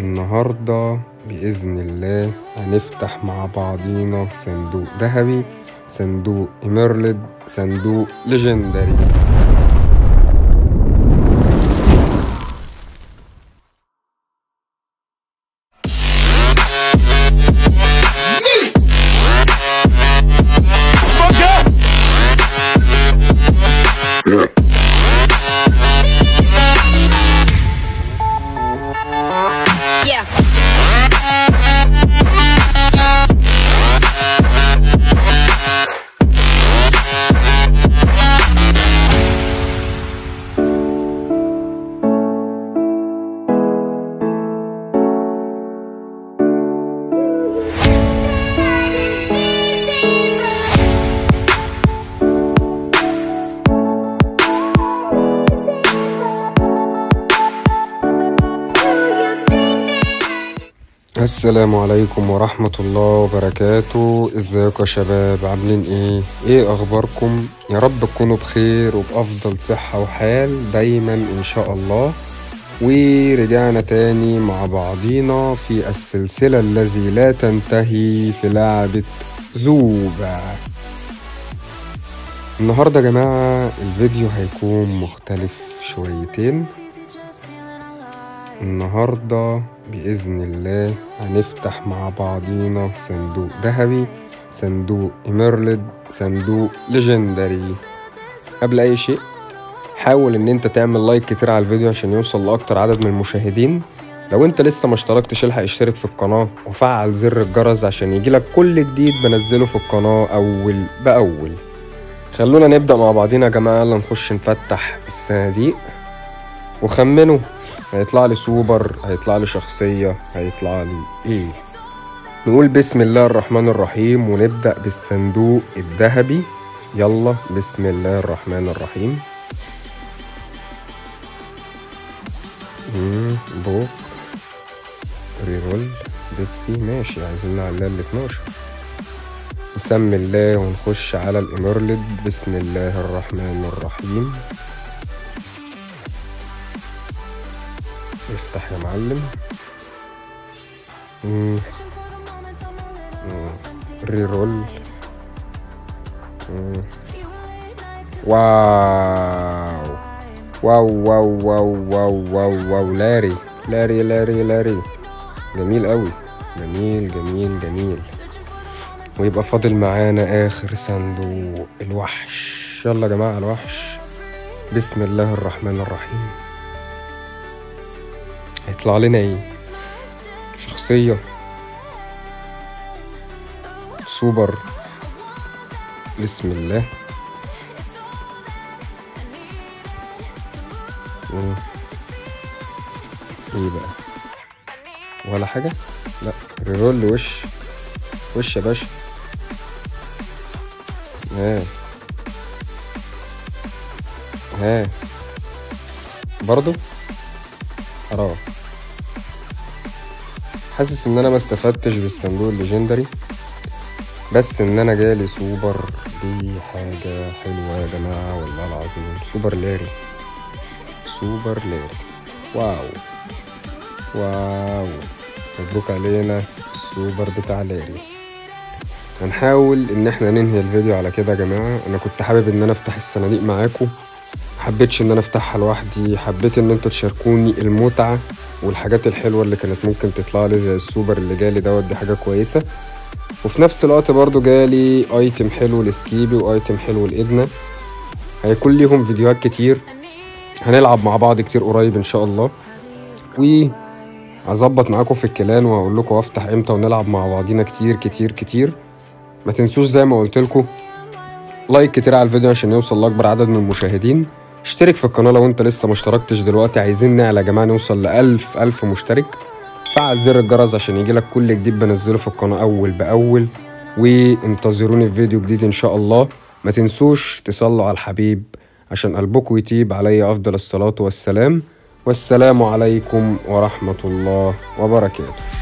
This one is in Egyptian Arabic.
النهاردة بإذن الله هنفتح مع بعضينا صندوق ذهبي صندوق إيميرلد صندوق ليجندري Yeah. السلام عليكم ورحمة الله وبركاته ازيكم يا شباب عاملين ايه ايه اخباركم يا رب تكونوا بخير وبافضل صحة وحال دايما ان شاء الله ورجعنا تاني مع بعضينا في السلسلة الذي لا تنتهي في لعبة زوبا النهاردة يا جماعة الفيديو هيكون مختلف شويتين النهاردة بإذن الله هنفتح مع بعضينا صندوق ذهبي صندوق إيميرلد صندوق ليجندري قبل أي شيء حاول إن أنت تعمل لايك كتير على الفيديو عشان يوصل لأكتر عدد من المشاهدين لو أنت لسه ما اشتركتش الحق اشترك في القناة وفعل زر الجرس عشان يجيلك كل جديد بنزله في القناة أول بأول خلونا نبدأ مع بعضينا يا جماعة يلا نخش نفتح الصناديق وخمنوا هيطلع لي سوبر هيطلع لي شخصية هيطلع لي ايه نقول بسم الله الرحمن الرحيم ونبدأ بالصندوق الذهبي يلا بسم الله الرحمن الرحيم مم، بوك ريرول بيبسي ماشي عايزين نعلق ال 12 نسمي الله ونخش على الإميرلد بسم الله الرحمن الرحيم افتح يا معلم مم. مم. ريرول مم. واو واو واو واو واو واو واو لاري لاري لاري لاري جميل قوي جميل جميل جميل ويبقى فاضل معانا اخر صندوق الوحش يلا يا جماعه الوحش بسم الله الرحمن الرحيم هيطلع لنا ايه شخصية سوبر بسم الله مم. ايه بقى ولا حاجة لا ريرول وش وش يا باشا ها ها برضو حرام حاسس ان انا ما استفدتش بالصندوق الليجندري بس ان انا جالي سوبر دي حاجة حلوة يا جماعة والله العظيم سوبر لاري سوبر لاري واو واو مبروك علينا السوبر بتاع لاري هنحاول ان احنا ننهي الفيديو على كده يا جماعة انا كنت حابب ان انا افتح الصناديق معاكم حبيتش ان انا افتحها لوحدي حبيت ان انتوا تشاركوني المتعة والحاجات الحلوة اللي كانت ممكن تطلع لي زي السوبر اللي جالي دوت دي حاجة كويسة وفي نفس الوقت برضو جالي ايتم حلو لسكيبي وايتم حلو لإدنا هيكون ليهم فيديوهات كتير هنلعب مع بعض كتير قريب ان شاء الله و هظبط معاكم في الكلان وهقول لكم افتح امتى ونلعب مع بعضينا كتير كتير كتير ما تنسوش زي ما قلت لكم لايك كتير على الفيديو عشان يوصل لاكبر عدد من المشاهدين اشترك في القناه لو انت لسه ما اشتركتش دلوقتي عايزين نعلى يا جماعه نوصل ل 1000 1000 مشترك فعل زر الجرس عشان يجيلك كل جديد بنزله في القناه اول باول وانتظروني في فيديو جديد ان شاء الله ما تنسوش تصلوا على الحبيب عشان قلبكم يطيب علي افضل الصلاه والسلام والسلام عليكم ورحمه الله وبركاته